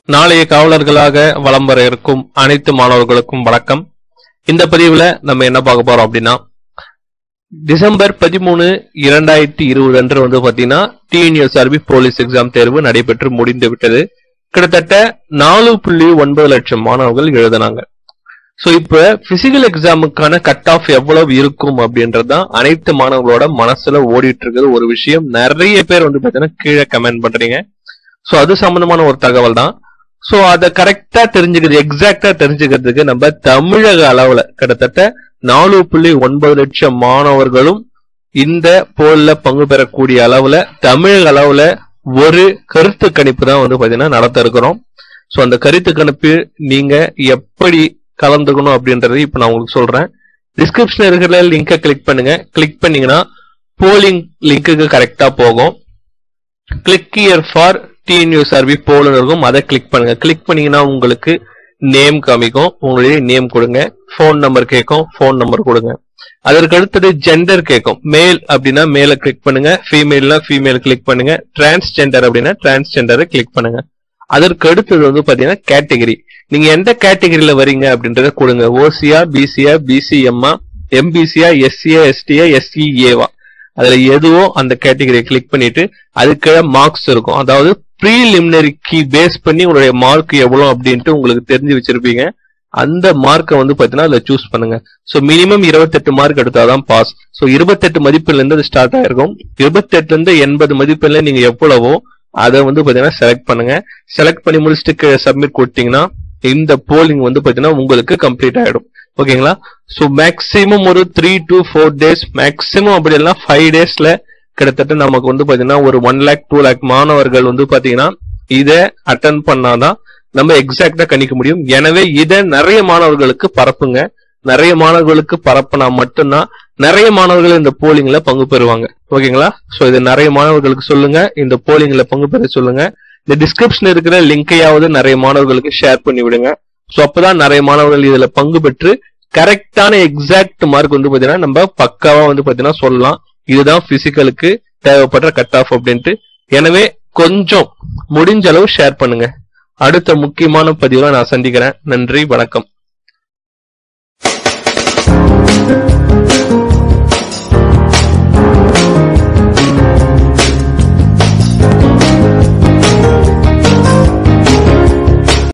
நாளைய காவலர்களாக வலம் வர இருக்கும் அனைத்து மாணவர்களுக்கும் வணக்கம் இந்த பதிவுல நம்ம என்ன பார்க்க போறோம் அப்படின்னா டிசம்பர் பதிமூணு இரண்டாயிரத்தி இருபது அன்று வந்து பாத்தீங்கன்னா டிஎன்யூஎஸ்ஆர்பி போலீஸ் எக்ஸாம் தேர்வு நடைபெற்று முடிந்து விட்டது கிட்டத்தட்ட நாலு புள்ளி ஒன்பது லட்சம் மாணவர்கள் எழுதினாங்க சோ இப்ப பிசிக்கல் எக்ஸாமுக்கான கட் ஆஃப் எவ்வளவு இருக்கும் அப்படின்றதுதான் அனைத்து மாணவர்களோட மனசுல ஓடிட்டு இருக்கிறது ஒரு விஷயம் நிறைய பேர் வந்து பாத்தீங்கன்னா கீழே கமெண்ட் பண்றீங்க சோ அது சம்பந்தமான ஒரு தகவல் தான் சோ அதை கரெக்டா தெரிஞ்சுக்கிறது எக்ஸாக்டா தெரிஞ்சுக்கிறதுக்கு நம்ம தமிழக அளவுல கிட்டத்தட்ட நாலு புள்ளி ஒன்பது லட்சம் மாணவர்களும் இந்த போல்ல பங்கு பெறக்கூடிய அளவுல தமிழக அளவுல ஒரு கருத்து கணிப்பு தான் வந்து பாத்தீங்கன்னா நடத்த இருக்கிறோம் சோ அந்த கருத்து கணிப்பு நீங்க எப்படி கலந்துக்கணும் அப்படின்றது இப்ப நான் உங்களுக்கு சொல்றேன் டிஸ்கிரிப்ஷன் இருக்கிற லிங்கை கிளிக் பண்ணுங்க கிளிக் பண்ணீங்கன்னா போலிங் லிங்க்குக்கு கரெக்டா போகும் கிளிக் இயர் ஃபார் டிஎன்யூஎஸ்ஆர்பி போல்னு இருக்கும் அதை கிளிக் பண்ணுங்க கிளிக் பண்ணீங்கன்னா உங்களுக்கு நேம் காமிக்கும் உங்களுடைய நேம் கொடுங்க ஃபோன் நம்பர் கேட்கும் ஃபோன் நம்பர் கொடுங்க அதற்கு அடுத்தது ஜெண்டர் கேட்கும் மேல் அப்படின்னா மேல கிளிக் பண்ணுங்க ஃபீமேல்னா ஃபீமேல் கிளிக் பண்ணுங்க டிரான்ஸ்ஜெண்டர் அப்படின்னா டிரான்ஸ்ஜெண்டரை கிளிக் பண்ணுங்க அதற்கு அடுத்தது வந்து பாத்தீங்கன்னா கேட்டகரி நீங்க எந்த கேட்டகரியில வரீங்க அப்படின்றத கொடுங்க ஓசியா பிசியா பிசிஎம்மா எம்பிசியா எஸ்சியா எஸ்டியா எஸ்இஏவா அதுல எதுவோ அந்த கேட்டகரியை கிளிக் பண்ணிட்டு அதுக்கு மார்க்ஸ் இருக்கும் அதாவது ப்ரீலிமினரி கீ பேஸ் பண்ணி உங்களுடைய மார்க் எவ்வளவு அப்படின்ட்டு உங்களுக்கு தெரிஞ்சு வச்சிருப்பீங்க அந்த மார்க்கை வந்து பாத்தீங்கன்னா அதுல சூஸ் பண்ணுங்க சோ மினிமம் இருபத்தெட்டு மார்க் எடுத்தாதான் பாஸ் சோ இருபத்தெட்டு மதிப்பெண்ல இருந்து அது ஸ்டார்ட் ஆயிருக்கும் இருபத்தெட்டுல இருந்து எண்பது மதிப்பெண்ல நீங்க எவ்வளவோ அதை வந்து பாத்தீங்கன்னா செலக்ட் பண்ணுங்க செலக்ட் பண்ணி முடிச்சுட்டு சப்மிட் கொடுத்தீங்கன்னா இந்த போலிங் வந்து பாத்தீங்கன்னா உங்களுக்கு கம்ப்ளீட் ஆயிடும் ஓகேங்களா சோ மேக்சிமம் ஒரு three to four days maximum அப்படி எல்லாம் ஃபைவ் டேஸ்ல கிட்டத்தட்ட நமக்கு வந்து பாத்தீங்கன்னா ஒரு ஒன் லேக் டூ லேக் மாணவர்கள் வந்து பாத்தீங்கன்னா இதை அட்டன் பண்ணாதான் நம்ம எக்ஸாக்டா கணிக்க முடியும் எனவே இதை நிறைய மாணவர்களுக்கு பரப்புங்க நிறைய மாணவர்களுக்கு பரப்புனா மட்டும்தான் நிறைய மாணவர்கள் இந்த போலிங்ல பங்கு பெறுவாங்க ஓகேங்களா சோ இது நிறைய மாணவர்களுக்கு சொல்லுங்க இந்த போலிங்ல பங்கு பெற சொல்லுங்க இந்த டிஸ்கிரிப்ஷன் இருக்கிற லிங்கையாவது நிறைய மாணவர்களுக்கு ஷேர் பண்ணி விடுங்க சோ அப்பதான் நிறைய மாணவர்கள் இதுல பங்கு பெற்று கரெக்டான எக்ஸாக்ட் மார்க் வந்து பாத்தீங்கன்னா நம்ம பக்காவா வந்து பாத்தீங்கன்னா சொல்லலாம் இதுதான் பிசிக்கலுக்கு தேவைப்படுற கட் ஆஃப் அப்படின்ட்டு எனவே கொஞ்சம் முடிஞ்ச அளவு ஷேர் பண்ணுங்க அடுத்த முக்கியமான பதிவுல நான் சந்திக்கிறேன் நன்றி வணக்கம்